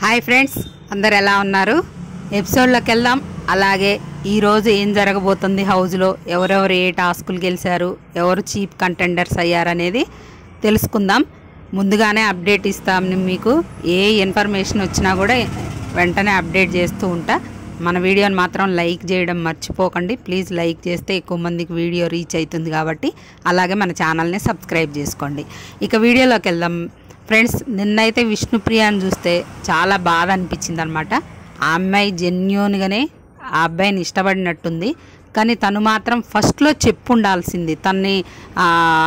hi friends అందరు ఎలా ఉన్నారు ఎపిసోడ్లోకి వెళ్దాం అలాగే ఈరోజు ఏం జరగబోతుంది హౌస్లో ఎవరెవరు ఏ టాస్కులు గెలిచారు ఎవరు చీప్ కంటెండర్స్ అయ్యారనేది తెలుసుకుందాం ముందుగానే అప్డేట్ ఇస్తాం మీకు ఏ ఇన్ఫర్మేషన్ వచ్చినా కూడా వెంటనే అప్డేట్ చేస్తూ ఉంటా మన వీడియోని మాత్రం లైక్ చేయడం మర్చిపోకండి ప్లీజ్ లైక్ చేస్తే ఎక్కువ మందికి వీడియో రీచ్ అవుతుంది కాబట్టి అలాగే మన ఛానల్ని సబ్స్క్రైబ్ చేసుకోండి ఇక వీడియోలోకి వెళ్దాం ఫ్రెండ్స్ నిన్నైతే విష్ణుప్రియాని చూస్తే చాలా బాధ అనిపించింది అనమాట ఆ అమ్మాయి జెన్యున్గానే ఆ అబ్బాయిని ఇష్టపడినట్టుంది కానీ తను మాత్రం ఫస్ట్లో చెప్పు ఉండాల్సింది తన్ని ఆ,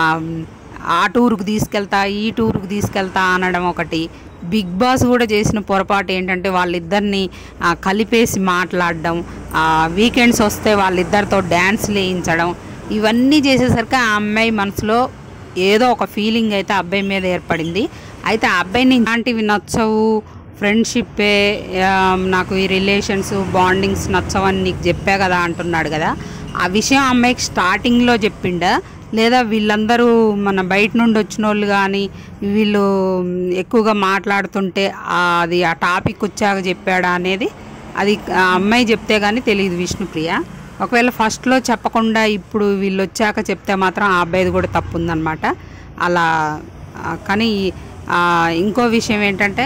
ఆ టూర్కి తీసుకెళ్తా ఈ టూర్కి తీసుకెళ్తా అనడం ఒకటి బిగ్ బాస్ కూడా చేసిన పొరపాటు ఏంటంటే వాళ్ళిద్దరిని ఆ, కలిపేసి మాట్లాడడం వీకెండ్స్ వస్తే వాళ్ళిద్దరితో డ్యాన్స్ వేయించడం ఇవన్నీ చేసేసరికి ఆ అమ్మాయి మనసులో ఏదో ఒక ఫీలింగ్ అయితే ఆ అబ్బాయి మీద ఏర్పడింది అయితే ఆ అబ్బాయిని ఇలాంటివి నచ్చవు ఫ్రెండ్షిప్పే ఆ, నాకు ఈ రిలేషన్స్ బాండింగ్స్ నచ్చవని నీకు చెప్పా కదా అంటున్నాడు కదా ఆ విషయం ఆ అమ్మాయికి స్టార్టింగ్లో చెప్పిండా లేదా వీళ్ళందరూ మన బయట నుండి వచ్చిన వాళ్ళు కానీ వీళ్ళు ఎక్కువగా మాట్లాడుతుంటే ఆ అది ఆ టాపిక్ వచ్చాక చెప్పాడా అనేది అది ఆ అమ్మాయి చెప్తే కానీ తెలియదు విష్ణుప్రియ ఒకవేళ ఫస్ట్లో చెప్పకుండా ఇప్పుడు వీళ్ళు వచ్చాక చెప్తే మాత్రం ఆ అబ్బాయిది కూడా తప్పు ఉందన్నమాట అలా ఆ, కానీ ఆ, ఇంకో విషయం ఏంటంటే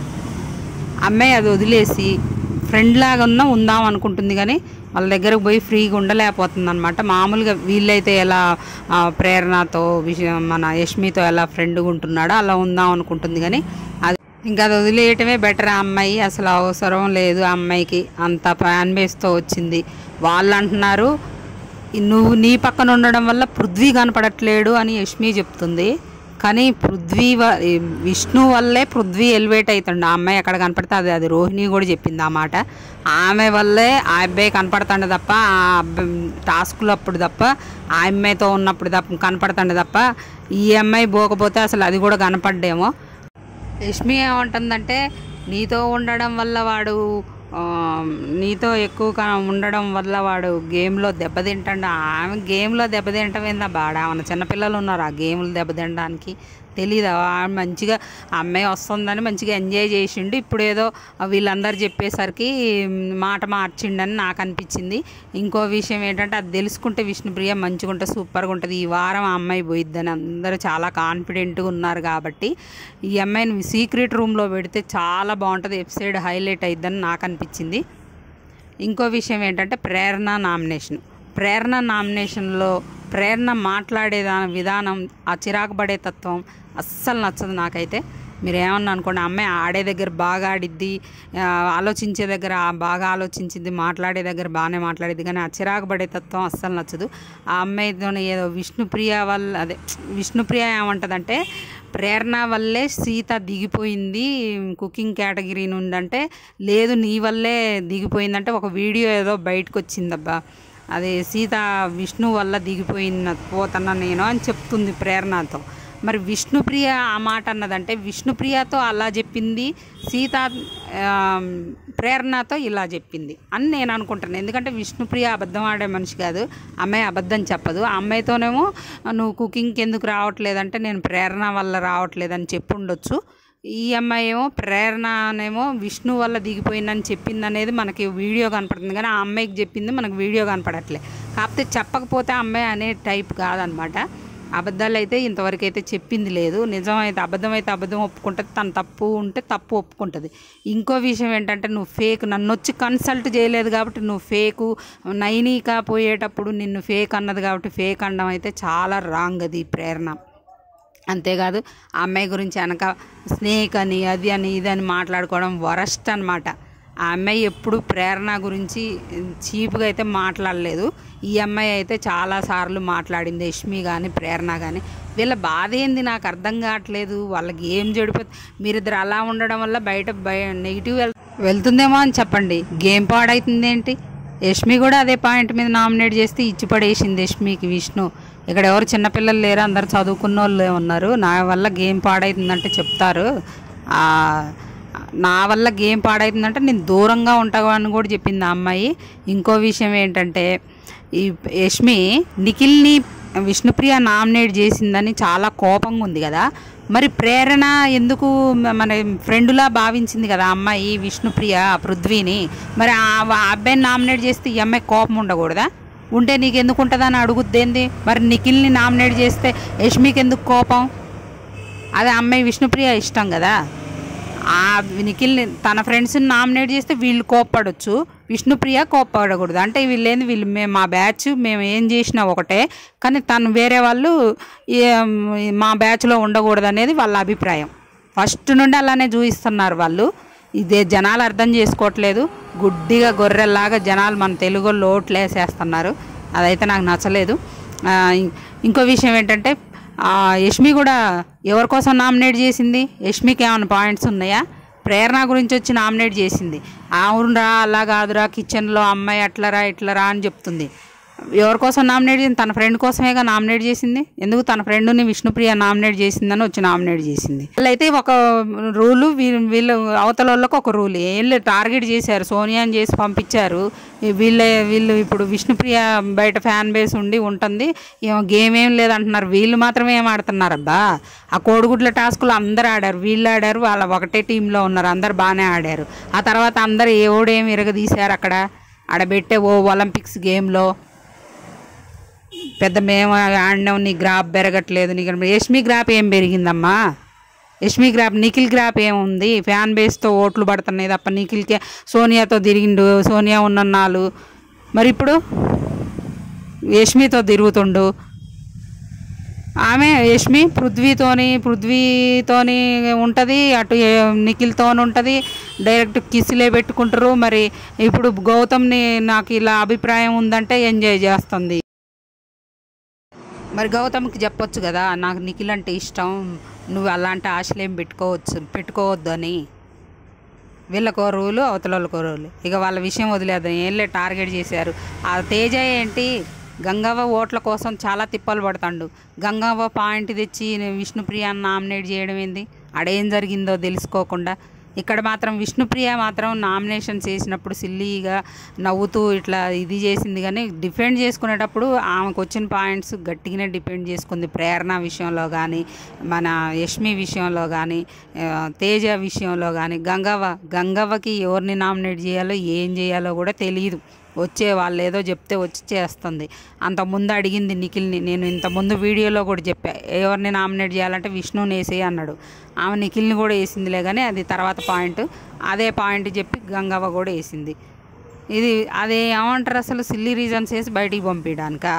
అమ్మాయి అది వదిలేసి ఫ్రెండ్ లాగా ఉన్నా ఉందాం అనుకుంటుంది కానీ వాళ్ళ దగ్గరకు పోయి ఫ్రీగా ఉండలేకపోతుంది అనమాట మామూలుగా వీళ్ళైతే ఎలా ఆ, ప్రేరణతో విషయం మన యష్మితో ఎలా ఫ్రెండ్గా ఉంటున్నాడో అలా ఉందాం అనుకుంటుంది కానీ అది ఇంకా అది వదిలేయటమే బెటర్ ఆ అమ్మాయి అసలు అవసరం లేదు ఆ అమ్మాయికి అంత ఫ్యాన్ బేస్తో వచ్చింది వాళ్ళు అంటున్నారు నువ్వు నీ పక్కన ఉండడం వల్ల పృథ్వీ కనపడట్లేడు అని యష్మి చెప్తుంది కానీ పృథ్వీ వ- ఈ విష్ణు వల్లే పృథ్వీ ఎలివేట్ అవుతుండే ఆ అమ్మాయి ఎక్కడ కనపడితే అది అది రోహిణి కూడా చెప్పింది ఆ మాట ఆమె వల్లే ఆ అబ్బాయి కనపడుతుండే తప్ప ఆ అబ్బాయి టాస్కులు అప్పుడు తప్ప ఆ అమ్మాయితో ఉన్నప్పుడు తప్ప కనపడుతుండే తప్ప ఈ అమ్మాయి పోకపోతే అసలు అది కూడా కనపడ్డేమో యష్మి ఏమంటుందంటే నీతో ఉండడం వల్ల వాడు ఆ, నీతో ఎక్కువగా ఉండడం వల్ల వాడు గేమ్లో దెబ్బతింటాడు ఆమె గేమ్లో దెబ్బతింటమేందా బాడ మన చిన్నపిల్లలు ఉన్నారు ఆ గేమ్లు దెబ్బతినడానికి తెలీదా ఆమె మంచిగా ఆ అమ్మాయి వస్తుందని మంచిగా ఎంజాయ్ చేసిండు ఇప్పుడు ఏదో వీళ్ళందరూ చెప్పేసరికి మాట మార్చిండని నాకు అనిపించింది ఇంకో విషయం ఏంటంటే అది తెలుసుకుంటే విష్ణుప్రియ మంచిగా ఉంటే సూపర్గా ఉంటుంది ఈ వారం ఆ అమ్మాయి పోయిద్దని అందరూ చాలా కాన్ఫిడెంట్గా ఉన్నారు కాబట్టి ఈ అమ్మాయిని సీక్రెట్ రూమ్లో పెడితే చాలా బాగుంటుంది ఎపిసోడ్ హైలైట్ అయిద్దని నాకు అనిపించింది ఇంకో విషయం ఏంటంటే ప్రేరణ నామినేషన్ ప్రేరణ నామినేషన్లో ప్రేరణ మాట్లాడే దా- విధానం ఆ చిరాకు పడే తత్వం అస్సలు నచ్చదు నాకైతే మీరు ఏమన్నా అనుకోండి ఆ అమ్మాయి ఆడే దగ్గర బాగా ఆడిద్ది ఆ, ఆలోచించే దగ్గర ఆ బాగా ఆలోచించింది మాట్లాడే దగ్గర బాగానే మాట్లాడిద్ది కానీ ఆ చిరాకు పడే తత్వం అస్సలు నచ్చదు ఆ అమ్మాయితో ఏదో విష్ణుప్రియ వల్ల అదే విష్ణుప్రియ ఏమంటదంటే ప్రేరణ వల్లే సీత దిగిపోయింది కుకింగ్ కేటగిరీ నుండి అంటే లేదు నీ వల్లే దిగిపోయిందంటే ఒక వీడియో ఏదో బయటకు వచ్చిందబ్బా అది సీత విష్ణు వల్ల దిగిపోయిన పోతున్నా నేను అని చెప్తుంది ప్రేరణతో మరి విష్ణుప్రియ ఆ మాట అన్నదంటే విష్ణుప్రియతో అలా చెప్పింది సీత ఆ, ప్రేరణతో ఇలా చెప్పింది అని నేను అనుకుంటాను ఎందుకంటే విష్ణుప్రియ అబద్ధం ఆడే మనిషి కాదు అమ్మాయి అబద్ధం చెప్పదు ఆ అమ్మాయితోనేమో నువ్వు కుకింగ్కి ఎందుకు రావట్లేదంటే నేను ప్రేరణ వల్ల రావట్లేదని చెప్పి ఉండొచ్చు ఈ అమ్మాయి ఏమో ప్రేరణనేమో విష్ణు వల్ల దిగిపోయిందని చెప్పింది అనేది మనకి వీడియో కనపడుతుంది కానీ ఆ అమ్మాయికి చెప్పింది మనకు వీడియో కనపడట్లే కాకపోతే చెప్పకపోతే ఆ అమ్మాయి అనే టైప్ కాదనమాట అబద్ధాలు అయితే ఇంతవరకు అయితే చెప్పింది లేదు నిజమైతే అబద్ధం అయితే అబద్ధం ఒప్పుకుంటుంది తను తప్పు ఉంటే తప్పు ఒప్పుకుంటుంది ఇంకో విషయం ఏంటంటే నువ్వు ఫేక్ నన్ను వచ్చి కన్సల్ట్ చేయలేదు కాబట్టి నువ్వు ఫేకు నైనికా పోయేటప్పుడు నిన్ను ఫేక్ అన్నది కాబట్టి ఫేక్ అనడం అయితే చాలా రాంగ్ అది ప్రేరణ అంతేకాదు ఆ అమ్మాయి గురించి వెనక స్నేక్ అని అది అని ఇది అని మాట్లాడుకోవడం వరస్ట్ అనమాట ఆ అమ్మాయి ఎప్పుడు ప్రేరణ గురించి చీప్గా అయితే మాట్లాడలేదు ఈ అమ్మాయి అయితే చాలాసార్లు మాట్లాడింది యష్మి కానీ ప్రేరణ కానీ వీళ్ళ బాధ ఏంది నాకు అర్థం కావట్లేదు వాళ్ళకి ఏం చెడిపోతుంది మీరిద్దరు అలా ఉండడం వల్ల బయట బయ నెగిటివ్ వెల్ వెళ్తుందేమో అని చెప్పండి గేమ్ పాడవుతుంది ఏంటి యష్మి కూడా అదే పాయింట్ మీద నామినేట్ చేస్తే ఇచ్చి పడేసింది యష్మికి విష్ణు ఇక్కడ ఎవరు చిన్నపిల్లలు లేరు అందరు చదువుకున్న వాళ్ళే ఉన్నారు నా వల్ల గేమ్ పాడవుతుందంటే చెప్తారు ఆ, నా వల్ల గేమ్ పాడవుతుందంటే నేను దూరంగా ఉంటాను అని కూడా చెప్పింది ఆ అమ్మాయి ఇంకో విషయం ఏంటంటే ఈ యష్మి నిఖిల్ని విష్ణుప్రియ నామినేట్ చేసిందని చాలా కోపంగా ఉంది కదా మరి ప్రేరణ ఎందుకు మ- మన ఫ్రెండ్లా భావించింది కదా ఆ అమ్మాయి విష్ణుప్రియ ఆ పృథ్వీని మరి ఆ ఆ అబ్బాయిని నామినేట్ చేస్తే ఈ అమ్మాయి కోపం ఉండకూడదా ఉంటే నీకు ఎందుకు ఉంటుందని అడుగుద్దేంది మరి నిఖిల్ని నామినేట్ చేస్తే యష్మికి ఎందుకు కోపం అదే అమ్మాయి విష్ణుప్రియ ఇష్టం కదా ఆ నిఖిల్ని తన ఫ్రెండ్స్ని నామినేట్ చేస్తే వీళ్ళు కోప్పడొచ్చు విష్ణుప్రియ కోప్పడకూడదు అంటే వీళ్ళేంది వీళ్ళు మేము మా బ్యాచ్ మేము ఏం చేసినా ఒకటే కానీ తను వేరే వాళ్ళు ఏం, మా బ్యాచ్లో ఉండకూడదు అనేది వాళ్ళ అభిప్రాయం ఫస్ట్ నుండి అలానే చూపిస్తున్నారు వాళ్ళు ఇదే జనాలు అర్థం చేసుకోవట్లేదు గుడ్డిగా గొర్రెల్లాగా జనాలు మన తెలుగు ఓట్లు వేసేస్తున్నారు అదైతే నాకు నచ్చలేదు ఆ, ఇం- ఇంకో విషయం ఏంటంటే ఆ, యష్మి కూడా ఎవరి కోసం నామినేట్ చేసింది యష్మికి ఏమైనా పాయింట్స్ ఉన్నాయా ప్రేరణ గురించి వచ్చి నామినేట్ చేసింది అవునరా అలా కాదురా కిచెన్లో అమ్మాయి అట్లరా ఇట్లరా అని చెప్తుంది ఎవరి కోసం నామినేట్ చేసింది తన ఫ్రెండ్ కోసమేగా నామినేట్ చేసింది ఎందుకు తన ఫ్రెండ్ని విష్ణుప్రియ నామినేట్ చేసిందని వచ్చి నామినేట్ చేసింది వాళ్ళైతే ఒక రూలు వీళ్ళు వీళ్ళు అవతల వాళ్ళకి ఒక రూల్ వీళ్ళు టార్గెట్ చేశారు సోనియాని చేసి పంపించారు ఈ వీళ్ళ వీళ్ళు ఇప్పుడు విష్ణుప్రియ బయట ఫ్యాన్ బేస్ ఉండి ఉంటుంది ఏమో గేమ్ ఏం లేదంటున్నారు వీళ్ళు మాత్రమే ఏం ఆడుతున్నారబ్బా ఆ కోడిగుడ్ల టాస్కులు అందరూ ఆడారు వీళ్ళు ఆడారు వాళ్ళ ఒకటే టీంలో ఉన్నారు అందరు బాగానే ఆడారు ఆ తర్వాత అందరు ఎవడేమి ఇరగదీశారు అక్కడ ఆడబెట్టే ఓ ఒలింపిక్స్ గేమ్లో పెద్ద మేము ఆడినాం నీ గ్రాఫ్ పెరగట్లేదు నీకు యష్మి గ్రాఫ్ ఏం పెరిగిందమ్మా యష్మి గ్రాఫ్ నిఖిల్ గ్రాఫ్ ఏముంది ఫ్యాన్ బేస్తో ఓట్లు పడుతున్నాయి తప్ప నిఖిల్కే సోనియాతో తిరిగిండు సోనియా ఉన్నన్నాళ్ళు మరి ఇప్పుడు యష్మితో తిరుగుతుండు ఆమె యష్మి పృథ్వీతోని పృథ్వీతోని ఉంటుంది అటు ఏ- నిఖిల్తోని ఉంటుంది డైరెక్ట్ కిస్సులే పెట్టుకుంటారు మరి ఇప్పుడు గౌతమ్ని నాకు ఇలా అభిప్రాయం ఉందంటే ఎంజాయ్ చేస్తుంది మరి గౌతమ్కి చెప్పొచ్చు కదా నాకు నిఖిల్ అంటే ఇష్టం నువ్వు అలాంటి ఆశలు ఏం పెట్టుకోవచ్చు పెట్టుకోవద్దు అని వీళ్ళకో రూలు అవతల వాళ్ళకో రూలు ఇక వాళ్ళ విషయం వదిలేద్దాం ఏళ్ళే టార్గెట్ చేశారు ఆ తేజ ఏంటి గంగవ్వ ఓట్ల కోసం చాలా తిప్పలు పడతాడు గంగవ్వ పాయింట్ తెచ్చి విష్ణుప్రియాన్ని నామినేట్ చేయడం ఏంది ఆడేం జరిగిందో తెలుసుకోకుండా ఇక్కడ మాత్రం విష్ణుప్రియ మాత్రం నామినేషన్ చేసినప్పుడు సిల్లీగా నవ్వుతూ ఇట్లా ఇది చేసింది కానీ డిఫెండ్ చేసుకునేటప్పుడు ఆమెకు వచ్చిన పాయింట్స్ గట్టిగానే డిపెండ్ చేసుకుంది ప్రేరణ విషయంలో కానీ మన యష్మి విషయంలో కానీ ఆ, తేజ విషయంలో కానీ గంగవ్వ గంగవ్వకి ఎవరిని నామినేట్ చేయాలో ఏం చేయాలో కూడా తెలియదు వచ్చే వాళ్ళు ఏదో చెప్తే వచ్చి చేస్తుంది అంత ముందు అడిగింది నిఖిల్ని నేను ఇంత ముందు వీడియోలో కూడా చెప్పా ఎవరిని నామినేట్ చేయాలంటే విష్ణుని వేసేయి అన్నాడు ఆమె నిఖిల్ని కూడా వేసిందిలే కానీ అది తర్వాత పాయింట్ అదే పాయింట్ చెప్పి గంగవ్వ కూడా వేసింది ఇది అది ఏమంటారు అసలు సిల్లీ రీజన్స్ వేసి బయటికి పంపించడానికా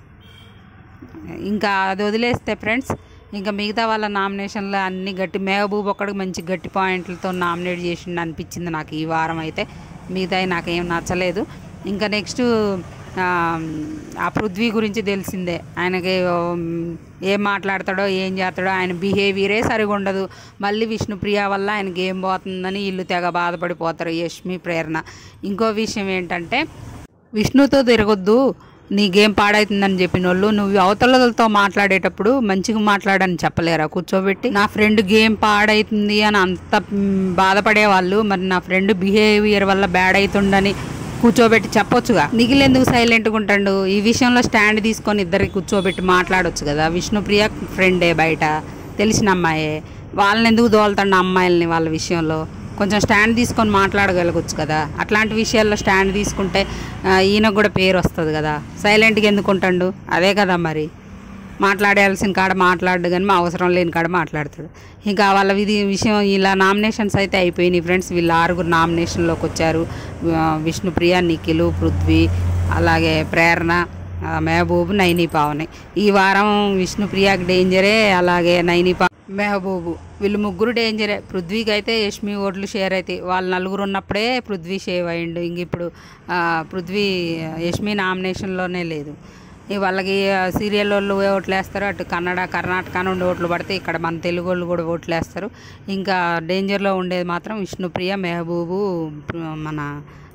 ఇంకా అది వదిలేస్తే ఫ్రెండ్స్ ఇంకా మిగతా వాళ్ళ నామినేషన్లో అన్ని గట్టి మెహబూబ్ ఒక్కడికి మంచి గట్టి పాయింట్లతో నామినేట్ చేసిండు అనిపించింది నాకు ఈ వారం అయితే మిగతాయి నాకేం నచ్చలేదు ఇంకా నెక్స్ట్ ఆ పృథ్వీ గురించి తెలిసిందే ఆయనకి ఉమ్, ఏం మాట్లాడతాడో ఏం చేస్తాడో ఆయన బిహేవియరే సరిగా ఉండదు మళ్ళీ విష్ణుప్రియ వల్ల ఆయన గేమ్ పోతుందని వీళ్ళు తెగ బాధపడిపోతారు యష్మి ప్రేరణ ఇంకో విషయం ఏంటంటే విష్ణుతో తిరగొద్దు నీ గేమ్ పాడవుతుందని చెప్పిన వాళ్ళు నువ్వు అవతలతో మాట్లాడేటప్పుడు మంచిగా మాట్లాడని చెప్పలేరా కూర్చోబెట్టి నా ఫ్రెండ్ గేమ్ పాడవుతుంది అని అంత మ్, బాధపడే వాళ్ళు మరి నా ఫ్రెండ్ బిహేవియర్ వల్ల బ్యాడ్ అవుతుండని కూర్చోబెట్టి చెప్పొచ్చుగా నిఖిల్ ఎందుకు సైలెంట్గా ఉంటాడు ఈ విషయంలో స్టాండ్ తీసుకొని ఇద్దరికి కూర్చోబెట్టి మాట్లాడొచ్చు కదా విష్ణుప్రియ ఫ్రెండే బయట తెలిసిన అమ్మాయే వాళ్ళని ఎందుకు దోలుతాడు అమ్మాయిల్ని వాళ్ళ విషయంలో కొంచెం స్టాండ్ తీసుకొని మాట్లాడగలగచ్చు కదా అట్లాంటి విషయాల్లో స్టాండ్ తీసుకుంటే ఆ, ఈయనకు కూడా పేరు వస్తుంది కదా సైలెంట్గా ఎందుకు ఉంటాడు అదే కదా మరి మాట్లాడాల్సిన కాడ మాట్లాడు కానీ మా అవసరం లేని కాడ మాట్లాడతాడు ఇంకా వాళ్ళ విధి విషయం ఇలా నామినేషన్స్ అయితే అయిపోయినాయి ఫ్రెండ్స్ వీళ్ళు ఆరుగురు నామినేషన్లోకి వచ్చారు ఆ, విష్ణుప్రియ నిఖిలు పృథ్వీ అలాగే ప్రేరణ ఆ, మెహబూబ్ నైని పావని ఈ వారం విష్ణుప్రియకి డేంజరే అలాగే నైని పా మెహబూబు వీళ్ళు ముగ్గురు డేంజరే పృథ్వీకి అయితే యష్మి ఓట్లు షేర్ అవుతాయి వాళ్ళు నలుగురు ఉన్నప్పుడే పృథ్వీ షేవ్ అయ్యిండు ఇంక ఇప్పుడు ఆ, పృథ్వీ యష్మి నామినేషన్లోనే లేదు ఈ వాళ్ళకి సీరియల్ వాళ్ళు ఓట్లు వేస్తారు అటు కన్నడ కర్ణాటక నుండి ఓట్లు పడితే ఇక్కడ మన తెలుగు వాళ్ళు కూడా ఓట్లు వేస్తారు ఇంకా డేంజర్లో ఉండేది మాత్రం విష్ణుప్రియ మెహబూబు మన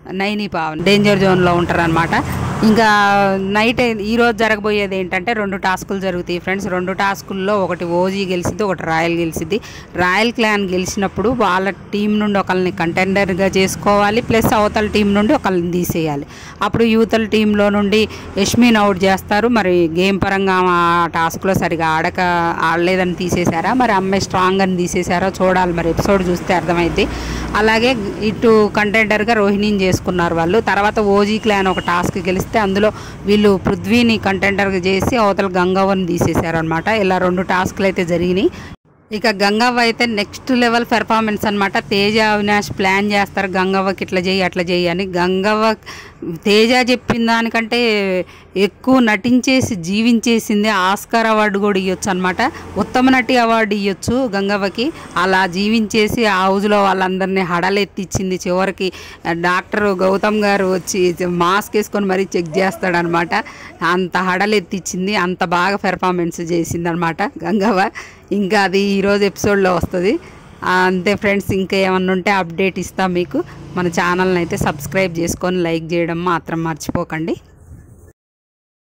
నైని పావన్ డేంజర్ జోన్లో ఉంటారనమాట ఇంకా నైట్ ఈరోజు జరగబోయేది ఏంటంటే రెండు టాస్కులు జరుగుతాయి ఫ్రెండ్స్ రెండు టాస్కుల్లో ఒకటి ఓజీ గెలిచిద్ది ఒకటి రాయల్ గెలిచిద్ది రాయల్ క్లాన్ గెలిచినప్పుడు వాళ్ళ టీం నుండి ఒకరిని కంటెండర్గా చేసుకోవాలి ప్లస్ అవతల టీం నుండి ఒకరిని తీసేయాలి అప్పుడు యూతల టీంలో నుండి యష్మిన్ అవుట్ చేస్తారు మరి గేమ్ పరంగా ఆ టాస్క్లో సరిగా ఆడక ఆడలేదని తీసేశారా మరి అమ్మాయి స్ట్రాంగ్ అని తీసేశారో చూడాలి మరి ఎపిసోడ్ చూస్తే అర్థమైంది అలాగే ఇటు కంటెండర్గా రోహిణిని చేసుకున్నారు వాళ్ళు తర్వాత ఓజీ క్లాన్ ఒక టాస్క్ గెలిస్తే అందులో వీళ్ళు పృథ్వీని కంటెండర్గా చేసి అవతల గంగవ్వని తీసేశారనమాట ఇలా రెండు టాస్క్లు అయితే జరిగినాయి ఇక గంగవ్వ అయితే నెక్స్ట్ లెవెల్ పెర్ఫార్మెన్స్ అనమాట తేజ అవినాష్ ప్లాన్ చేస్తారు గంగవ్వకి ఇట్లా చేయి అట్లా చేయి అని గంగవ్వ తేజ చెప్పిన దానికంటే ఎక్కువ నటించేసి జీవించేసింది ఆస్కార్ అవార్డు కూడా ఇవ్వచ్చు అనమాట ఉత్తమ నటి అవార్డు ఇవ్వచ్చు గంగవ్వకి అలా జీవించేసి ఆ హౌజ్లో వాళ్ళందరినీ హడలెత్తిచ్చింది చివరికి డాక్టర్ గౌతమ్ గారు వచ్చి మాస్క్ వేసుకొని మరీ చెక్ చేస్తాడనమాట అంత హడలెత్తిచ్చింది అంత బాగా పెర్ఫార్మెన్స్ చేసింది అనమాట గంగవ్వ ఇంకా అది ఈరోజు ఎపిసోడ్లో వస్తుంది అంతే ఫ్రెండ్స్ ఇంకా ఏమన్నా ఉంటే అప్డేట్ ఇస్తాం మీకు మన ఛానల్ని అయితే సబ్స్క్రైబ్ చేసుకొని లైక్ చేయడం మాత్రం మర్చిపోకండి